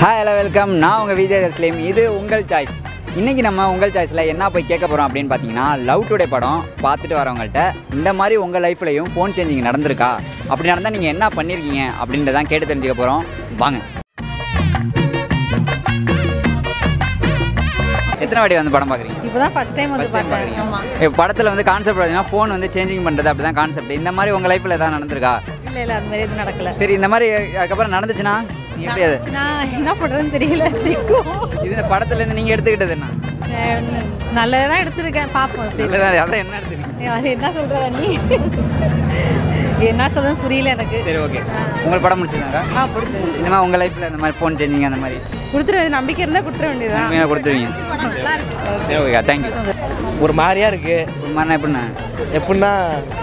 Hi hello welcome நான் உங்கள் விஜய் தஸ்லீம் இது உங்கள் சாய்ஸ் இன்றைக்கி நம்ம உங்கள் சாய்ஸில் என்ன போய் கேட்க போகிறோம் அப்படின்னு பார்த்தீங்கன்னா லவ் டுடே படம் பார்த்துட்டு வரவங்கள்ட்ட இந்த மாதிரி உங்கள் லைஃப்லையும் ஃபோன் சேஞ்சிங் நடந்திருக்கா அப்படி நடந்தால் நீங்கள் என்ன பண்ணியிருக்கீங்க அப்படின்றதான் கேட்டு தெரிஞ்சுக்க போகிறோம் வாங்க எத்தனை வாட்டி வந்து படம் பார்க்குறீங்க இப்போதான் ஃபர்ஸ்ட் டைம் வந்து பார்த்தேன் ஆமாம் இப்போ படத்தில் வந்து கான்செப்ட் பார்த்தீங்கன்னா ஃபோன் வந்து சேஞ்சிங் பண்ணுறது அப்படி தான் கான்செப்ட் இந்த மாதிரி உங்கள் லைஃப்பில் எதாவது நடந்திருக்கா இல்லை இல்லை அது மாதிரி எதுவும் நடக்கல சரி இந்த மாதிரி அதுக்கப்புறம் நடந்துச்சுன்னா நீ எப்படி அது நான் என்ன பண்ணுறதுன்னு தெரியல சிக்கும் இது இந்த படத்துலேருந்து நீங்கள் எடுத்துக்கிட்டது என்ன நல்லதான் எடுத்திருக்கேன் பார்ப்போம் சரி நல்லதா அதான் என்ன எடுத்துக்கிறீங்க அது என்ன சொல்கிறத நீ என்ன சொல்றேன்னு புரியல எனக்கு சரி ஓகே ஆ. உங்களுக்கு படம் முடிச்சிருந்தாங்க ஆ பிடிச்சது இந்த மாதிரி உங்கள் லைஃப்பில் இந்த மாதிரி ஃபோன் சேஞ்சிங் அந்த மாதிரி கொடுத்துரு நம்பிக்கை இருந்தால் கொடுத்துட வேண்டியதுதான் உண்மையாக கொடுத்துருவீங்க நல்லா இருக்கு சரி ஓகே தேங்க்யூ ஒரு மாதிரியா இருக்கு ஒரு மாதிரினா எப்படிண்ணா எப்படின்னா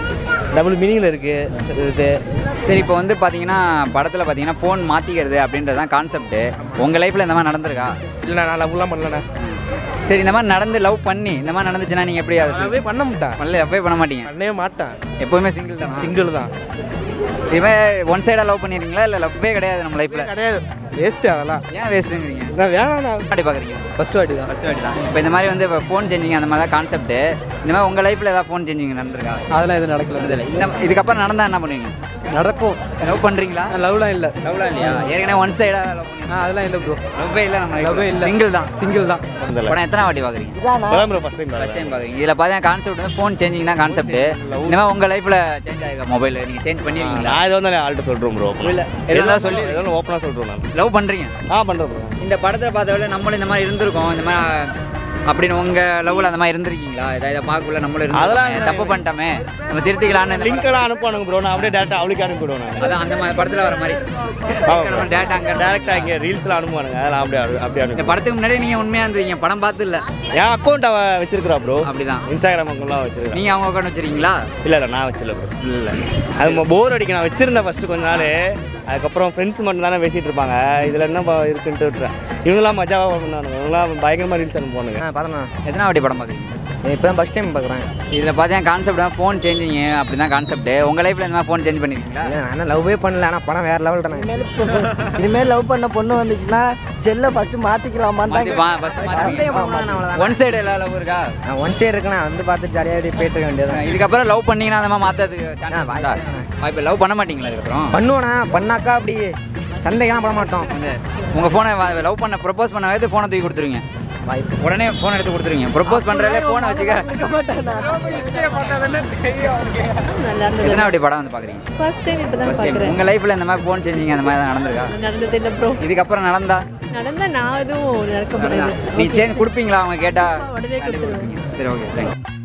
டபுள் மீனிங்ல இருக்கு இது சரி இப்போ வந்து பார்த்தீங்கன்னா படத்தில் பார்த்தீங்கன்னா ஃபோன் மாற்றிக்கிறது அப்படின்றது தான் கான்செப்ட்டு உங்கள் லைஃப்பில் இந்த மாதிரி நடந்திருக்கா இல்லை நான் லவ்லாம் பண்ணலண்ணே சரி இந்த மாதிரி நடந்து லவ் பண்ணி இந்த மாதிரி நடந்துச்சுன்னா நீங்கள் எப்படி அது லவ்வே பண்ண மாட்டேன் பண்ணல எப்பவே பண்ண மாட்டீங்க பண்ணவே மாட்டேன் எப்போவுமே சிங்கிள் தான் சிங்கிள் தான் இவன் ஒன் சைடாக லவ் பண்ணிடுறீங்களா இல்லை லவ்வே கிடையாது நம்ம லைஃப்பில் கிடையாது வேஸ்ட்டு அதெல்லாம் ஏன் வேஸ்ட்டுங்கிறீங்க நான் வேணாம் வாட்டி பார்க்குறீங்க ஃபர்ஸ்ட் வாட்டி தான் ஃபஸ்ட் வாட்டி தான் இப்போ இந்த மாதிரி வந்து இப்போ ஃபோன் சேஞ்சிங் அந்த மாதிரி தான் கான்செப்ட்டு இந்த மாதிரி உங்கள் லைஃப்பில் ஏதாவது ஃபோன் சேஞ்சிங் நடந்திருக்கா அதெல்லாம் எதுவும் நடக்கல இல்லை இந்த இதுக்கப்புறம் நடந்தால் என்ன பண்ணுவீங்க நடக்கும் லவ் பண்ணுறீங்களா லவ்லாம் இல்லை லவ்லாம் இல்லையா ஏற்கனவே ஒன் சைடாக லவ் பண்ணி ஆ அதெல்லாம் இல்லை ப்ரோ லவ்வே இல்லை நம்ம லவ்வே இல்லை. சிங்கிள் தான் சிங்கிள் தான் படம் எத்தனை வாட்டி பார்க்குறீங்க ஃபர்ஸ்ட் டைம் ஃபஸ்ட் டைம் பார்க்குறீங்க இதில் பார்த்தா கான்செப்ட் வந்து ஃபோன் சேஞ்சிங் தான் கான்செப்ட் இந்த மாதிரி உங்கள் லைஃப்பில் சேஞ்ச் ஆயிருக்கா மொபைல் நீங்கள் சேஞ்ச் பண்ணிருக்கீங்களா நான் இதை வந்து ஆள்கிட்ட சொல்கிறோம் ப்ரோ இல்லை எதாவது சொல்லி எதாவது ஓப்பனாக சொல்கிறோம் நான் லவ் பண்ணுறீங்க ஆ பண்ணுறேன் ப்ரோ இந்த படத்தில் பார்த்தவரை நம்மளும் இந்த மாதிரி இருந்திருக்கோம் இந்த மாதிரி அப்படின்னு உங்கள் லவ்வில் அந்த மாதிரி இருந்திருக்கீங்களா இதை இதை பார்க்கக்குள்ள நம்மளும் இருந்தோம் அதெல்லாம் தப்பு பண்ணிட்டோமே நம்ம திருத்திக்கலான்னு லிங்க் எல்லாம் அனுப்புவானுங்க ப்ரோ நான் அப்படியே டேரெக்டாக அவளுக்கு அனுப்பிவிடுவேன் நான் அதான் அந்த மாதிரி படத்தில் வர மாதிரி நம்ம டேட்டா அங்கே டேரெக்டாக இங்கே ரீல்ஸ்லாம் அனுப்புவானுங்க அதெல்லாம் அப்படியே அனு- அப்படியே இந்த அனுப்பி படத்துக்கு முன்னாடி நீங்கள் உண்மையாக இருந்திருக்கீங்க படம் பார்த்து இல்லை என் அக்கௌண்ட் அவ வச்சிருக்கிறா ப்ரோ அப்படிதான் இன்ஸ்டாகிராம் அக்கௌண்ட்லாம் வச்சிருக்கேன் நீங்கள் அவங்க உட்காந்து வச்சிருக்கீங்களா இல்லை இல்லை நான் வச்சில்ல ப்ரோ இல்லை அது போர் அடிக்க நான் வச்சிருந்தேன் ஃபஸ்ட்டு கொஞ்ச நாள் அதுக்கப்புறம் ஃப்ரெண்ட்ஸ் மட்டும் தானே பேசிகிட்டு இருப்பாங்க இதில் என்ன பா- இருக்குன்ட்டு விட்டுறேன் இவங்களாம் மஜாவாக பண்ணானுங்க இவங்களாம் பயங்கரமாக ரீல்ஸ் அனுப்புவானுங்க ஆ பார்த்தேண்ணா எத்தனை வாட்டி படம் பார்க்குறீங்க இப்போ தான் ஃபஸ்ட் டைம் பார்க்குறேன் இதில் பார்த்தீங்கன்னா கான்செப்ட் தான் ஃபோன் சேஞ்சிங் அப்படி தான் கான்செப்ட் உங்கள் லைஃப்பில் இந்த மாதிரி ஃபோன் சேஞ்ச் பண்ணியிருக்கீங்களா இல்லை நான் லவ்வே பண்ணல ஆனால் படம் வேறு லெவல் தானே இனிமேல் லவ் பண்ண பொண்ணு வந்துச்சுன்னா செல்லை ஃபஸ்ட்டு மாற்றிக்கலாமான்னு மாற்றி வா ஃபஸ்ட் மாற்றி ஒன் சைடு எல்லா லவ் இருக்கா நான் ஒன் சைடு இருக்கேன் வந்து பார்த்து ஜாலியாக போயிட்டு இருக்க வேண்டியது இதுக்கப்புறம் லவ் பண்ணீங்கன்னா அந்த மாதிரி மாற்றதுக்கு சான்ஸ் உண்டா இப்போ லவ் பண்ண மாட்டீங்களா இதுக்கப்புறம் பண்ணுவேண்ணா பண்ணாக்கா அப்படி சண்டைக்கெல்லாம் பண்ண மாட்டோம் வந்து உங்கள் ஃபோனை லவ் பண்ண ப்ரப்போஸ் பண்ண வயது ஃபோனை தூக்கி கொடுத்துருவீங்க வாய்ப்பு உடனே ஃபோன் எடுத்து கொடுத்துருவீங்க ப்ரப்போஸ் பண்ணுறதுல ஃபோனை வச்சுக்க நல்லா இருந்தது எத்தனை வாட்டி படம் வந்து பார்க்குறீங்க ஃபர்ஸ்ட் டைம் இப்போ தான் ஃபர்ஸ்ட் டைம் பார்க்குறேன் உங்கள் லைஃப்பில் இந்த மாதிரி ஃபோன் சேஞ்சிங் அந்த மாதிரி தான் நடந்திருக்கா நடந்தது இல்லை ப்ரோ இதுக்கப்புறம் நடந்தா நடந்தால் நான் எதுவும் நடக்க நடந்தா முடியாது நீ சேஞ்ச் கொடுப்பீங்களா அவங்க கேட்டால் உடனே கொடுத்துருவேன் சரி ஓகே தேங்க்ஸ்